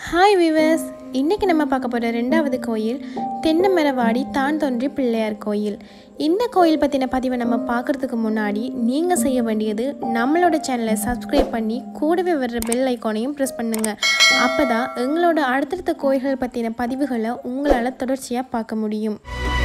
hi viewers இன்றைக்கி நம்ம பார்க்க போகிற ரெண்டாவது கோயில் தென்னமரவாடி தான் தோன்றி பிள்ளையார் கோயில் இந்த கோயில் பற்றின பதிவை நம்ம பார்க்குறதுக்கு முன்னாடி நீங்கள் செய்ய வேண்டியது நம்மளோட சேனலை சப்ஸ்கிரைப் பண்ணி கூடவே வர்ற பெல் ஐக்கானையும் ப்ரெஸ் பண்ணுங்கள் அப்போ தான் எங்களோட அடுத்தடுத்த கோயில்கள் பற்றின பதிவுகளை உங்களால் தொடர்ச்சியாக பார்க்க முடியும்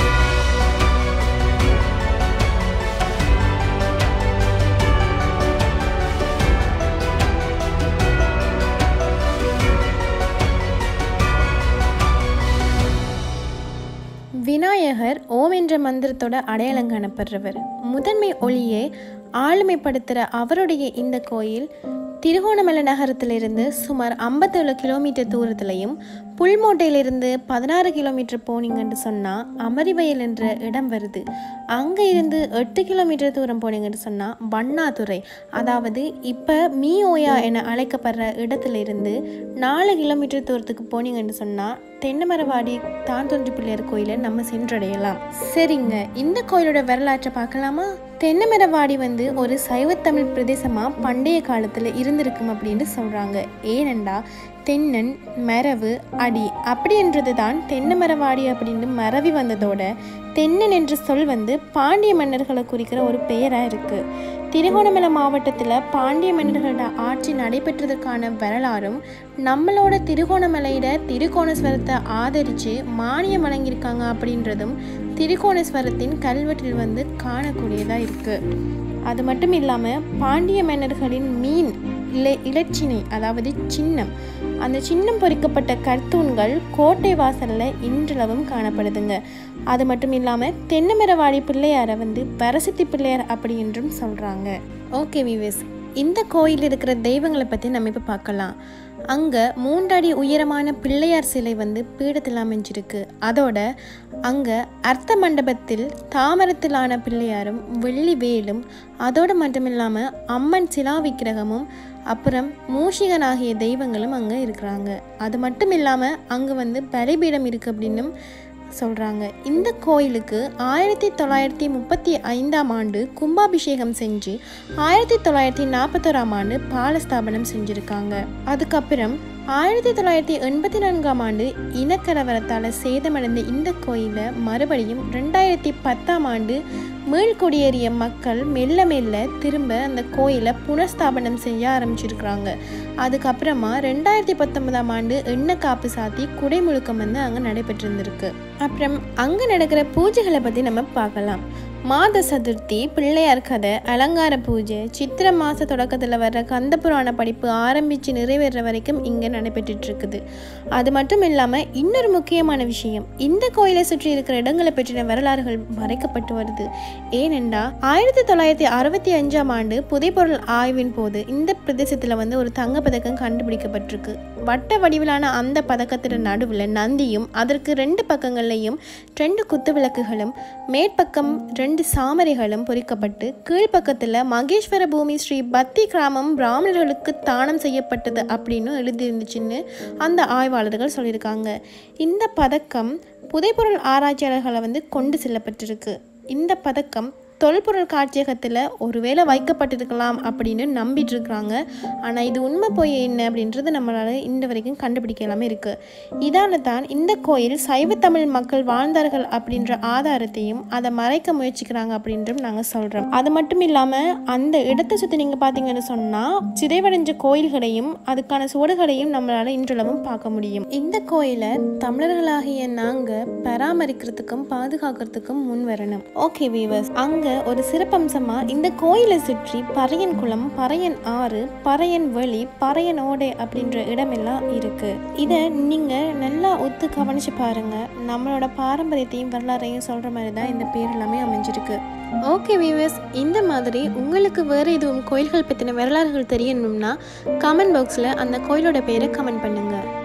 விநாயகர் ஓம் என்ற மந்திரத்தோட அடையாளம் காணப்படுறவர் முதன்மை ஒளியை ஆளுமைப்படுத்துகிற அவருடைய இந்த கோயில் திருகோணமலை நகரத்திலிருந்து சுமார் ஐம்பத்தேழு கிலோமீட்டர் தூரத்திலையும் புல்மோட்டையிலிருந்து பதினாறு கிலோமீட்டர் போனீங்கன்னு சொன்னால் அமரிவயல் என்ற இடம் வருது அங்கே இருந்து எட்டு கிலோமீட்டர் தூரம் போனீங்கன்னு சொன்னால் வண்ணாதுறை அதாவது இப்போ மீஓயா என அழைக்கப்படுற இடத்துல இருந்து நாலு கிலோமீட்டர் தூரத்துக்கு போனீங்கன்னு சொன்னால் தென்னமரவாடி தான் தோன்றி பிள்ளையார் கோயிலை நம்ம சென்றடையலாம் சரிங்க இந்த கோயிலோட வரலாற்றை பார்க்கலாமா தென்னமரவாடி வந்து ஒரு சைவத்தமிழ் பிரதேசமாக பண்டைய காலத்தில் இருந்திருக்கும் அப்படின்னு சொல்கிறாங்க ஏனெண்டா தென்னன் மரவு அடி அப்படின்றது தான் தென்னமரவாடி அப்படின்னு மரவி வந்ததோட தென்னன் என்ற சொல் வந்து பாண்டிய மன்னர்களை குறிக்கிற ஒரு பெயராக இருக்குது திருகோணமலை மாவட்டத்தில் பாண்டிய மன்னர்களோட ஆட்சி நடைபெற்றதுக்கான வரலாறும் நம்மளோட திருகோணமலையில திருக்கோணேஸ்வரத்தை ஆதரித்து மானியம் வழங்கியிருக்காங்க அப்படின்றதும் திருக்கோணேஸ்வரத்தின் கல்வெட்டில் வந்து காணக்கூடியதாக இருக்குது அது மட்டும் இல்லாமல் பாண்டிய மன்னர்களின் மீன் இலை இலச்சினை அதாவது சின்னம் அந்த சின்னம் பொறிக்கப்பட்ட கர்த்தூன்கள் கோட்டை வாசலில் இன்றளவும் காணப்படுதுங்க அது மட்டும் இல்லாமல் தென்னமரவாடி பிள்ளையாரை வந்து பரசித்தி பிள்ளையார் அப்படி என்றும் சொல்கிறாங்க ஓகே விவேஸ் இந்த கோயில் இருக்கிற தெய்வங்களை பற்றி நம்ம இப்போ பார்க்கலாம் அங்கே மூன்றடி உயரமான பிள்ளையார் சிலை வந்து பீடத்தில் அமைஞ்சிருக்கு அதோட அங்கே அர்த்த மண்டபத்தில் தாமரத்திலான பிள்ளையாரும் வெள்ளி வேலும் அதோடு மட்டும் இல்லாமல் அம்மன் சிலா விக்கிரகமும் அப்புறம் மூஷிகன் ஆகிய தெய்வங்களும் அங்கே இருக்கிறாங்க அது மட்டும் இல்லாமல் அங்கே வந்து பலிபீடம் இருக்குது அப்படின்னும் சொல்கிறாங்க இந்த கோயிலுக்கு ஆயிரத்தி தொள்ளாயிரத்தி முப்பத்தி ஐந்தாம் ஆண்டு கும்பாபிஷேகம் செஞ்சு ஆயிரத்தி தொள்ளாயிரத்தி நாற்பத்தோராம் ஆண்டு பாலஸ்தாபனம் செஞ்சுருக்காங்க அதுக்கப்புறம் ஆயிரத்தி தொள்ளாயிரத்தி எண்பத்தி நான்காம் ஆண்டு இனக்கலவரத்தால் சேதமடைந்த இந்த கோயிலை மறுபடியும் ரெண்டாயிரத்தி பத்தாம் ஆண்டு மீள்குடியேறிய மக்கள் மெல்ல மெல்ல திரும்ப அந்த கோயிலை புனஸ்தாபனம் செய்ய ஆரம்பிச்சிருக்கிறாங்க அதுக்கப்புறமா ரெண்டாயிரத்தி பத்தொன்பதாம் ஆண்டு எண்ணெய் காப்பு சாத்தி குடைமுழுக்கம் வந்து அங்கே நடைபெற்றிருந்திருக்கு அப்புறம் அங்கே நடக்கிற பூஜைகளை பற்றி நம்ம பார்க்கலாம் மாத சதுர்த்தி பிள்ளையார் கதை அலங்கார பூஜை சித்திர மாத தொடக்கத்தில் வர்ற கந்த புராண படிப்பு ஆரம்பித்து நிறைவேற வரைக்கும் இங்கே நடைபெற்றுட்டு இருக்குது அது மட்டும் இல்லாமல் இன்னொரு முக்கியமான விஷயம் இந்த கோயிலை சுற்றி இருக்கிற இடங்களை பற்றின வரலாறுகள் மறைக்கப்பட்டு வருது ஏனென்றா ஆயிரத்தி தொள்ளாயிரத்தி அறுபத்தி அஞ்சாம் ஆண்டு புதைப்பொருள் ஆய்வின் போது இந்த பிரதேசத்தில் வந்து ஒரு தங்க பதக்கம் கண்டுபிடிக்கப்பட்டிருக்கு வட்ட வடிவிலான அந்த பதக்கத்தின் நடுவில் நந்தியும் அதற்கு ரெண்டு பக்கங்கள்லையும் ரெண்டு குத்து விளக்குகளும் மேற்பக்கம் ரெண்டு சாமரைகளும் பொறிக்கப்பட்டு கீழ்ப்பக்கத்தில் மகேஸ்வர பூமி ஸ்ரீ பக்தி கிராமம் பிராமணர்களுக்கு தானம் செய்யப்பட்டது அப்படின்னு எழுதியிருந்துச்சுன்னு அந்த ஆய்வாளர்கள் சொல்லியிருக்காங்க இந்த பதக்கம் புதைப்பொருள் ஆராய்ச்சியாளர்களை வந்து கொண்டு செல்லப்பட்டிருக்கு இந்த பதக்கம் தொல்பொருள் காட்சியகத்தில் ஒருவேளை வைக்கப்பட்டிருக்கலாம் அப்படின்னு நம்பிட்டு இருக்கிறாங்க ஆனால் இது உண்மை போய் என்ன அப்படின்றது நம்மளால் இந்த வரைக்கும் கண்டுபிடிக்கலாமே இருக்குது இதால தான் இந்த கோயில் சைவத்தமிழ் மக்கள் வாழ்ந்தார்கள் அப்படின்ற ஆதாரத்தையும் அதை மறைக்க முயற்சிக்கிறாங்க அப்படின்றும் நாங்கள் சொல்கிறோம் அது மட்டும் இல்லாமல் அந்த இடத்தை சுற்றி நீங்கள் பார்த்தீங்கன்னு சொன்னால் சிதைவடைஞ்ச கோயில்களையும் அதுக்கான சுவடுகளையும் நம்மளால் இன்றளவும் பார்க்க முடியும் இந்த கோயிலை தமிழர்களாகிய நாங்கள் பராமரிக்கிறதுக்கும் பாதுகாக்கிறதுக்கும் முன் வரணும் ஓகே வீவர்ஸ் அங்கே ஒரு சிறப்பம்சமா இந்த கோயிலை சுற்றி பறையன் குளம் பறையன் ஆறு பறையன் வெளி பறையன் ஓடை அப்படின்ற இடமெல்லாம் இருக்கு இதை நீங்க நல்லா ஒத்து கவனிச்சு பாருங்க நம்மளோட பாரம்பரியத்தையும் வரலாறையும் சொல்ற மாதிரி தான் இந்த பேர் எல்லாமே அமைஞ்சிருக்கு ஓகே வீவர்ஸ் இந்த மாதிரி உங்களுக்கு வேறு எதுவும் கோயில்கள் பற்றின வரலாறுகள் தெரியணும்னா கமெண்ட் பாக்ஸில் அந்த கோயிலோட பேரை கமெண்ட் பண்ணுங்கள்